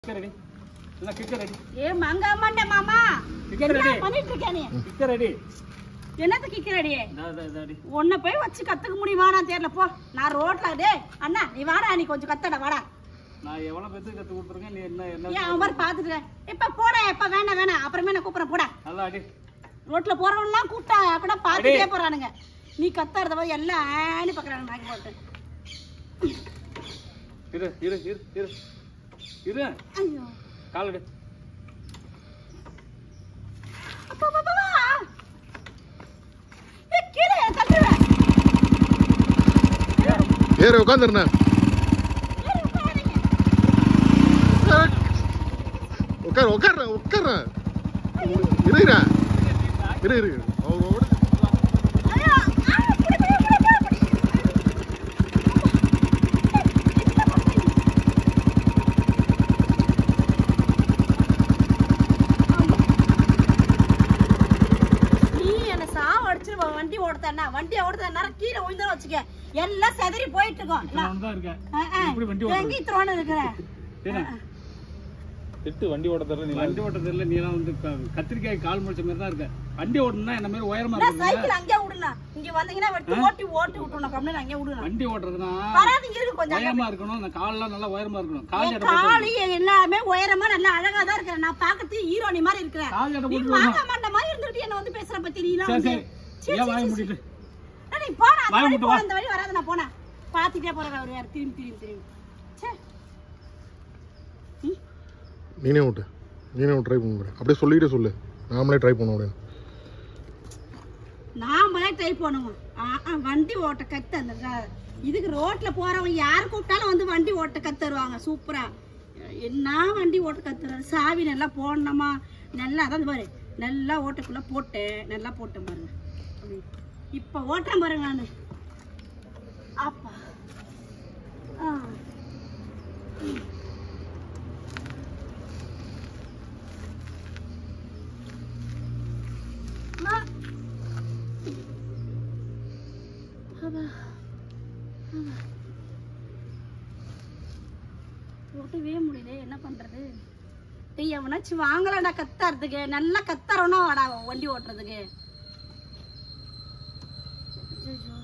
கிக்க ready என்ன கிக்க ready ஏ மங்க மாட்டே மாமா கிக்க என்ன ரெடி பண்ணிட்டு இருக்க நீ கிக்க ரெடி என்னத்த கிக்கிறடி இதா இதா இதாடி உன்னை போய் வச்சு கத்துக்க முடியுமா நான் தெரியல போ நான் ரோட்ல டே அண்ணா நீ வாடா நீ கொஞ்சம் கத்தடா வாடா நான் எவ்வளவு பேத்துக்கு கத்து கொடுத்துருக்கேன் நீ என்ன என்ன ஏன் அவன் மாதிரி பாத்துக்கிறேன் இப்ப போடா இப்ப வேணாம் வேணாம் அப்புறமே நான் கூப்பிடுறேன் போடா நல்லா அடி ரோட்ல போறவன்லாம் கூப்பிட்டா கூட பாத்துட்டே போறானுங்க நீ கத்துறத போய் எல்லாம் ஆணி பாக்குறாங்க நாக்கி போட்டு இரு இரு இரு இரு இரு ஐயோ காலடி அப்பா, அப்பா, அப்பா, அப்பா. ஏய், கீழே தட்டுவேன் ஏறு உட்காந்துருண்ணே ஏறி உட்காருங்க. உட்கார் உட்கார்றேன் உட்கார்றேன் இருடா இரு இரு அவங்க ஓடு. ஐயோ, ஆ, புடி, புடி, புடி, புடி, புடி. என்ன பண்றீங்க? ஆமா. நீ என்ன சாவ அடிச்சிருவ வண்டி ஓடுத்தா வண்டி ஓடுத்த நேரம் கீழே விழுந்தா வச்சுக்க எல்லாம் செதறி போயிட்டு இருக்கோம் நான் தான் இருக்கேன் ஆ, ஆ. எப்படி வண்டி ஓட்டுறது? எங்க இத்தனோண்டு இருக்கிற ஏன்னா திட்டு வண்டி ஓட்ட தர நீ வண்டி ஓட்டுறது இல்ல நீ எல்லாம் வந்து க- கத்திரிக்காய் கால் முடிச்ச மாதிரி தான் இருக்க வண்டி ஓட்டணும்னா என்ன மாதிரி உயரமா நான் இருக்கு சைக்கிள் அங்கேயே விடுனா இங்க வந்தீங்கன்னா வெட்டி ஓட்டி ஓட்டி விட்டுணும் கம்மியா அங்கேயே விடுனா வண்டி ஓட்டுறதுனா வராதீங்க இருக்கு கொஞ்சம் உயரமா இருக்கணும் அந்த கால்லாம் நல்லா உயரமா இருக்கணும் கால் என் எடை போட்டு காலு எல்லாமே உயரமா நல்லா அழகா தான் இருக்கிறேன் நான் பாக்கிறதுக்கு ஹீரோனி மாதிரி இருக்கிறேன் கால் எடை நீ போட்டு மாங்க மண்ட மாதிரி இருந்துட்டு என்ன வந்து பேசுற பத்தி நீ சரி வந்து சரி ஏன் வாய மூடிட்டு நீ போனா அந்த வாயை வழி மூட்டு போன வா. அந்த வழி வராத நான் போனேன் பாத்துட்டே போறேன் அவர் யார் திரும்பி திரும்பி திரும்பி ச்சே ம். நீனே விட்டு நீனே ட்ரை பண்ணுறேன் அப்படியே சொல்லிக்கிட்டே சொல்லு நாமளே ட்ரை பண்ண உடனே நாம தான் ட்ரை பண்ணுவோம் ஆ, ஆ, வண்டி ஓட்ட கத்து அந்த ர- இதுக்கு ரோட்ல போறவங்க யார் கூப்பிட்டாலும் வந்து வண்டி ஓட்ட கத்து தருவாங்க சூப்பரா என்ன வண்டி ஓட்ட கத்துறாரு சாவி நல்லா போடணுமா நல்லா அதான் பாரு நல்லா ஓட்டக்குள்ள போட்டேன் நல்லா போட்டேன் பாருங்க அப்படி. இப்ப ஓட்டேன் பாருங்க நானு அப்பா ஆ. அம்மா. அப்பா. அப்பா. ஓட்டவே முடியல என்ன பண்றது டேய் எவனாச்சும் வாங்கலாம்டா கத்தாறதுக்கு நல்லா கத்தாரவனா வாடா வண்டி ஓட்டுறதுக்கு ஐயோ